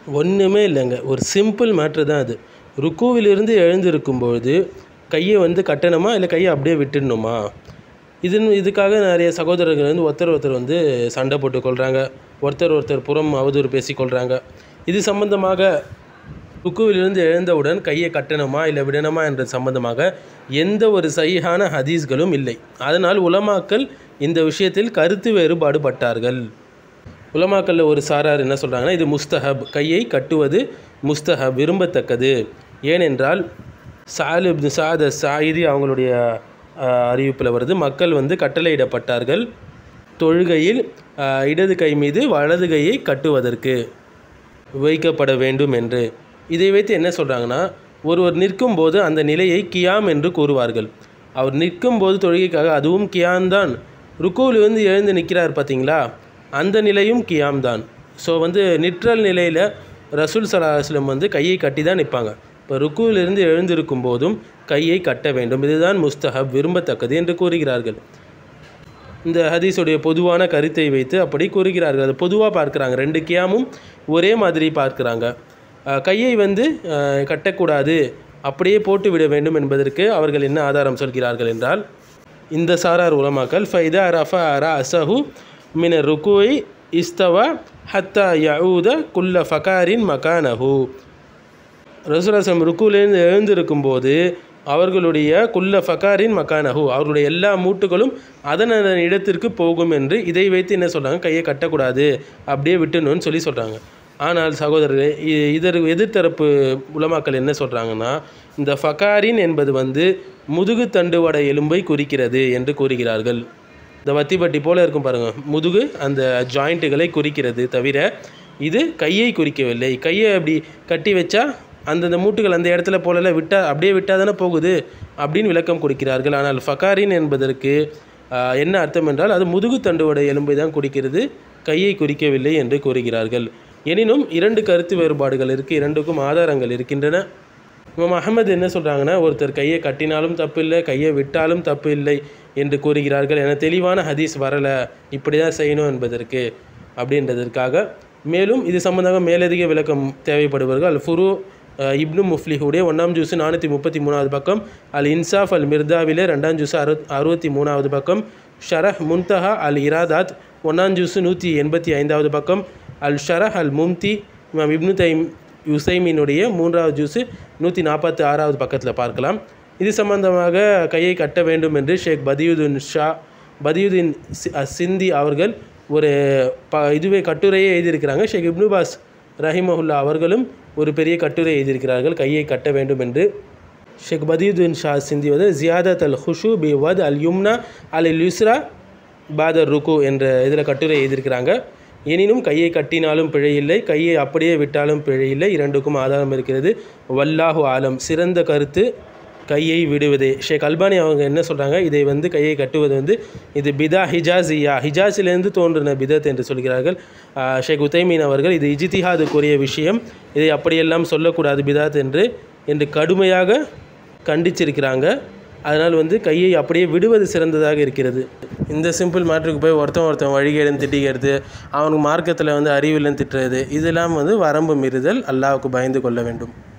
ஒன்றுமே இல்லைங்க ஒரு சிம்பிள் மேட்ரு தான் அது ருக்குவிலிருந்து எழுந்திருக்கும்பொழுது கையை வந்து கட்டணுமா இல்லை கையை அப்படியே விட்டுடணுமா இது இதுக்காக நிறைய சகோதரர்கள் வந்து ஒருத்தர் ஒருத்தர் வந்து சண்டை போட்டு கொள்கிறாங்க ஒருத்தர் ஒருத்தர் புறம் அவதூறு பேசி கொள்கிறாங்க இது சம்பந்தமாக ருக்குவிலிருந்து எழுந்தவுடன் கையை கட்டணுமா இல்லை விடணுமா என்ற சம்பந்தமாக எந்த ஒரு சையான ஹதீஸ்களும் இல்லை அதனால் உலமாக்கள் இந்த விஷயத்தில் கருத்து வேறுபாடு பட்டார்கள் உலமாக்கல்ல ஒரு சாரார் என்ன சொல்கிறாங்கன்னா இது முஸ்தஹப் கையை கட்டுவது முஸ்தஹப் விரும்பத்தக்கது ஏனென்றால் சாலிப் சாத சாயிதி அவங்களுடைய அறிவிப்பில் வருது மக்கள் வந்து கட்டளையிடப்பட்டார்கள் தொழுகையில் அஹ், இடது கை மீது வலது கையை கட்டுவதற்கு வைக்கப்பட வேண்டும் என்று இதை வைத்து என்ன சொல்கிறாங்கன்னா ஒருவர் நிற்கும் போது அந்த நிலையை கியாம் என்று கூறுவார்கள் அவர் நிற்கும் போது தொழுகைக்காக அதுவும் கியாம் தான் ருக்குவில் வந்து எழுந்து நிற்கிறார் பார்த்தீங்களா அந்த நிலையும் கியாம் தான் ஸோ வந்து நிற்றல் நிலையில் ரசூல் சலாஹ்லம் வந்து கையை கட்டி தான் நிற்பாங்க இப்போ ருக்குவிலிருந்து எழுந்திருக்கும் போதும் கையை கட்ட வேண்டும் இதுதான் முஸ்தஹப் விரும்பத்தக்கது என்று கூறுகிறார்கள் இந்த ஹதீஸுடைய பொதுவான கருத்தை வைத்து அப்படி கூறுகிறார்கள் அது பொதுவாக பார்க்குறாங்க ரெண்டு கியாமும் ஒரே மாதிரி பார்க்குறாங்க அஹ், கையை வந்து அஹ், கட்டக்கூடாது அப்படியே போட்டு விட வேண்டும் என்பதற்கு அவர்கள் என்ன ஆதாரம் சொல்கிறார்கள் என்றால் இந்த சாரார் உலமாக்கல் ஃபைதா ரஃபா அர அசஹு மின ருக்குவை இஸ்தவா ஹத்தா யஊத குல்ல ஃபகாரின் மகானஹு ரசூலாசம் ருக்குலேருந்து எழுந்திருக்கும் போது அவர்களுடைய குல்ல ஃபகாரின் மக்கானஹு அவர்களுடைய எல்லா மூட்டுகளும் அதன் அதன் இடத்திற்கு போகும் என்று இதை வைத்து என்ன சொல்கிறாங்க கையை கட்டக்கூடாது அப்படியே விட்டுணும்னு சொல்லி சொல்கிறாங்க ஆனால் சகோதரரே இ- இதர் எதிர்த்தரப்பு உலமாக்கள் என்ன சொல்கிறாங்கன்னா இந்த ஃபகாரின் என்பது வந்து முதுகு தண்டுவட எலும்பை குறிக்கிறது என்று கூறுகிறார்கள் இந்த வத்திப்பட்டி போல இருக்கும் பாருங்க முதுகு அந்த ஜாயிண்ட்டுகளை குறிக்கிறது தவிர இது கையை குறிக்கவில்லை கையை அப்படி கட்டி வச்சா அந்தந்த மூட்டுகள் அந்த இடத்துல போலல விட்டா அப்படியே விட்டால் தானே போகுது அப்படின்னு விளக்கம் கொடுக்கிறார்கள் ஆனால் ஃபகாரின் என்பதற்கு ஆஹ், என்ன அர்த்தம் என்றால் அது முதுகு தண்டுவட எலும்பை தான் குறிக்கிறது கையை குறிக்கவில்லை என்று கூறுகிறார்கள் எனினும் இரண்டு கருத்து வேறுபாடுகள் இருக்குது இரண்டுக்கும் ஆதாரங்கள் இருக்கின்றன இமாம் அகமது என்ன சொல்கிறாங்கன்னா ஒருத்தர் கையை கட்டினாலும் தப்பு இல்லை கையை விட்டாலும் தப்பு இல்லை என்று கூறுகிறார்கள் என தெளிவான ஹதீஸ் வரலை இப்படி தான் செய்யணும் என்பதற்கு அப்படின்றதற்காக மேலும் இது சம்பந்தமாக மேலதிக விளக்கம் தேவைப்படுபவர்கள் அல் ஃபுரு அஹ், இப்னு முஃப்லிஹுடைய ஒன்றாம் ஜூஸு நானூற்றி முப்பத்தி மூணாவது பக்கம் அல் இன்சாஃப் அல் மிர்தாவிலே ரெண்டாம் ஜூஸு அறு அறுபத்தி மூணாவது பக்கம் ஷரஹ் முன்தஹா அல் இராதாத் ஒன்றாம் ஜூஸு நூற்றி எண்பத்தி ஐந்தாவது பக்கம் அல் ஷரஹ் அல் மும்தி இமாம் இப்னு தைம் யுசைமினுடைய மூன்றாவது ஜூஸு நூற்றி நாற்பத்தி ஆறாவது பக்கத்தில் பார்க்கலாம் இது சம்பந்தமாக கையை கட்ட வேண்டும் என்று ஷேக் பதியுதீன் ஷா பதியுதீன் சி- அ- சிந்தி அவர்கள் ஒரு ப இதுவே கட்டுரையே எழுதியிருக்கிறாங்க ஷேக் இப்னுபாஸ் ரஹிமஹுல்லா அவர்களும் ஒரு பெரிய கட்டுரை எழுதியிருக்கிறார்கள் கையை கட்ட வேண்டும் என்று ஷேக் பதியுதீன் ஷா சிந்தி வந்து ஜியாதத் அல் ஹுஷு பி வத் அல் யும்னா அல் யுஸ்ரா பாதர் ருக்கு என்ற இதில் கட்டுரை எழுதியிருக்கிறாங்க எனினும் கையை கட்டினாலும் பிழையில்லை கையை அப்படியே விட்டாலும் பிழையில்லை இரண்டுக்கும் ஆதாரம் இருக்கிறது வல்லாஹு ஆலம் சிறந்த கருத்து கையை விடுவதே ஷேக் அல்பானி அவங்க என்ன சொல்கிறாங்க இதை வந்து கையை கட்டுவது வந்து இது பிதா ஹிஜாசியா ஹிஜாஸிலிருந்து தோன்றின பிதத் என்று சொல்கிறார்கள் ஆஹ் ஷேக் உத்தைமீன் அவர்கள் இது இஜித்திஹாதுக்குரிய விஷயம் இதை அப்படியெல்லாம் சொல்லக்கூடாது பிதாத் என்று என்று கடுமையாக கண்டிச்சிருக்கிறாங்க அதனால் வந்து கையை அப்படியே விடுவது சிறந்ததாக இருக்கிறது இந்த சிம்பிள் மாற்றுக்கு போய் ஒருத்தன் ஒருத்தன் வழிகேடுன்னு திட்டிக்கிறது அவனுக்கு மார்க்கத்தில் வந்து அறிவில்லைன்னு திட்டுறது இதெல்லாம் வந்து வரம்பு மீறுதல் அல்லாஹ்வுக்கு பயந்து கொள்ள வேண்டும்